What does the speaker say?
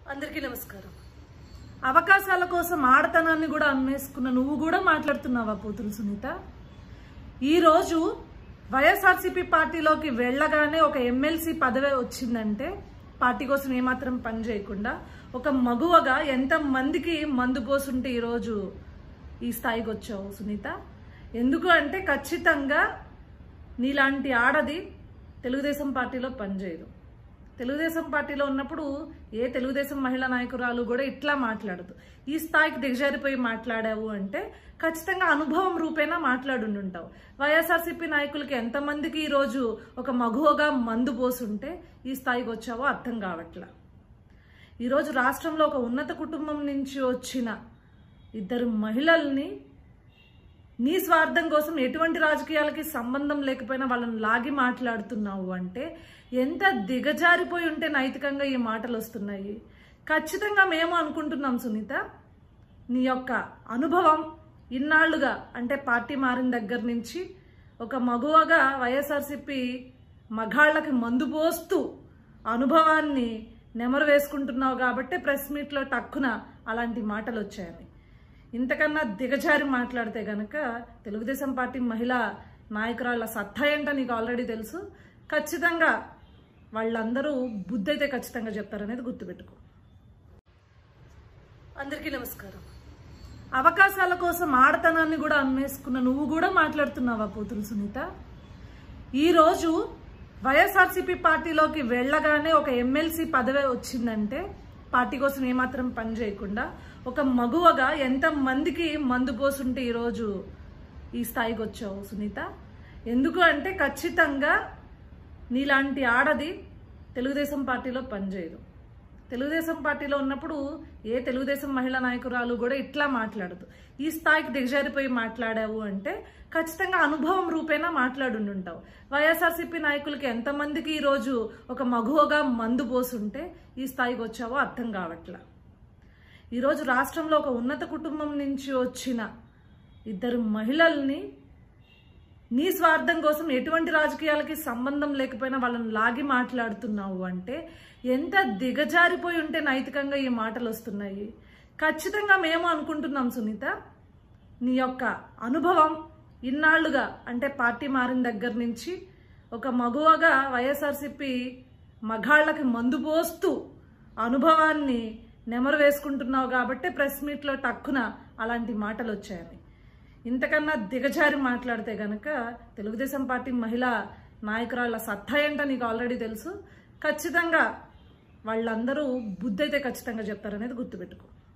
అందరికీ నమస్కారం అవకాశాల కోసం ఆడతనాన్ని కూడా అమ్మేసుకున్న నువ్వు కూడా మాట్లాడుతున్నావా కూతురు సునీత ఈరోజు వైఎస్ఆర్సీపీ పార్టీలోకి వెళ్ళగానే ఒక ఎమ్మెల్సీ పదవి వచ్చిందంటే పార్టీ కోసం ఏమాత్రం పని చేయకుండా ఒక మగువగా ఎంత మందికి మందు పోసుంటే ఈరోజు ఈ స్థాయికి వచ్చావు సునీత ఎందుకు అంటే ఖచ్చితంగా నీలాంటి ఆడది తెలుగుదేశం పార్టీలో పనిచేయదు తెలుగుదేశం పార్టీలో ఉన్నప్పుడు ఏ తెలుగుదేశం మహిళా నాయకురాలు కూడా ఇట్లా మాట్లాడదు ఈ స్థాయికి దిగజారిపోయి మాట్లాడావు అంటే ఖచ్చితంగా అనుభవం రూపేణా మాట్లాడుంటావు వైఎస్ఆర్సీపీ నాయకులకి ఎంతమందికి ఈరోజు ఒక మగువగా మందు పోసుంటే ఈ స్థాయికి వచ్చావో అర్థం కావట్లా ఈరోజు రాష్ట్రంలో ఒక ఉన్నత కుటుంబం నుంచి వచ్చిన ఇద్దరు మహిళల్ని నీ స్వార్థం కోసం ఎటువంటి రాజకీయాలకి సంబంధం లేకపోయినా వాళ్ళని లాగి మాట్లాడుతున్నావు అంటే ఎంత దిగజారిపోయి ఉంటే నైతికంగా ఈ మాటలు వస్తున్నాయి ఖచ్చితంగా మేము అనుకుంటున్నాం సునీత నీ యొక్క అనుభవం ఇన్నాళ్లుగా అంటే పార్టీ మారిన దగ్గర నుంచి ఒక మగువగా వైఎస్ఆర్సిపి మగాళ్ళకి మందు పోస్తూ అనుభవాన్ని నెమరు వేసుకుంటున్నావు కాబట్టి ప్రెస్ మీట్లో టక్కున అలాంటి మాటలు వచ్చాయని ఇంతకన్నా దిగజారి మాట్లాడితే గనక తెలుగుదేశం పార్టీ మహిళా నాయకురాళ్ళ సత్తా ఏంటో నీకు ఆల్రెడీ తెలుసు ఖచ్చితంగా వాళ్ళందరూ బుద్ధి అయితే ఖచ్చితంగా చెప్తారనేది గుర్తుపెట్టుకో అందరికీ నమస్కారం అవకాశాల కోసం ఆడతనాన్ని కూడా అమ్మేసుకున్న నువ్వు కూడా మాట్లాడుతున్నావా కూతురు సునీత ఈరోజు వైఎస్ఆర్సీపీ పార్టీలోకి వెళ్ళగానే ఒక ఎమ్మెల్సీ పదవి వచ్చిందంటే పార్టీ కోసం ఏమాత్రం పని చేయకుండా ఒక మగువగా ఎంత మందికి మందు పోసుంటే ఈరోజు ఈ స్థాయికి వచ్చావు సునీత ఎందుకు అంటే ఖచ్చితంగా నీలాంటి ఆడది తెలుగుదేశం పార్టీలో పనిచేయదు తెలుగుదేశం పార్టీలో ఉన్నప్పుడు ఏ తెలుగుదేశం మహిళా నాయకురాలు కూడా ఇట్లా మాట్లాడదు ఈ స్థాయికి దిగజారిపోయి మాట్లాడావు అంటే ఖచ్చితంగా అనుభవం రూపేణా మాట్లాడుంటావు వైఎస్ఆర్సీపీ నాయకులకి ఎంతమందికి ఈరోజు ఒక మగువగా మందు పోసుంటే ఈ స్థాయికి వచ్చావో అర్థం కావట్లా ఈరోజు రాష్ట్రంలో ఒక ఉన్నత కుటుంబం నుంచి వచ్చిన ఇద్దరు మహిళల్ని నీ స్వార్థం కోసం ఎటువంటి రాజకీయాలకి సంబంధం లేకపోయినా వాళ్ళని లాగి మాట్లాడుతున్నావు అంటే ఎంత దిగజారిపోయి ఉంటే నైతికంగా ఈ మాటలు వస్తున్నాయి ఖచ్చితంగా మేము అనుకుంటున్నాం సునీత నీ యొక్క అనుభవం ఇన్నాళ్లుగా అంటే పార్టీ మారిన దగ్గర నుంచి ఒక మగువగా వైఎస్ఆర్సిపి మగాళ్ళకి మందు పోస్తూ అనుభవాన్ని నెమరు వేసుకుంటున్నావు కాబట్టి ప్రెస్ మీట్లో టక్కున అలాంటి మాటలు వచ్చాయని ఇంతకన్నా దిగజారి మాట్లాడితే గనక తెలుగుదేశం పార్టీ మహిళా నాయకురాళ్ళ సత్తా ఏంటో నీకు ఆల్రెడీ తెలుసు ఖచ్చితంగా వాళ్ళందరూ బుద్ధి అయితే ఖచ్చితంగా చెప్తారనేది గుర్తుపెట్టుకో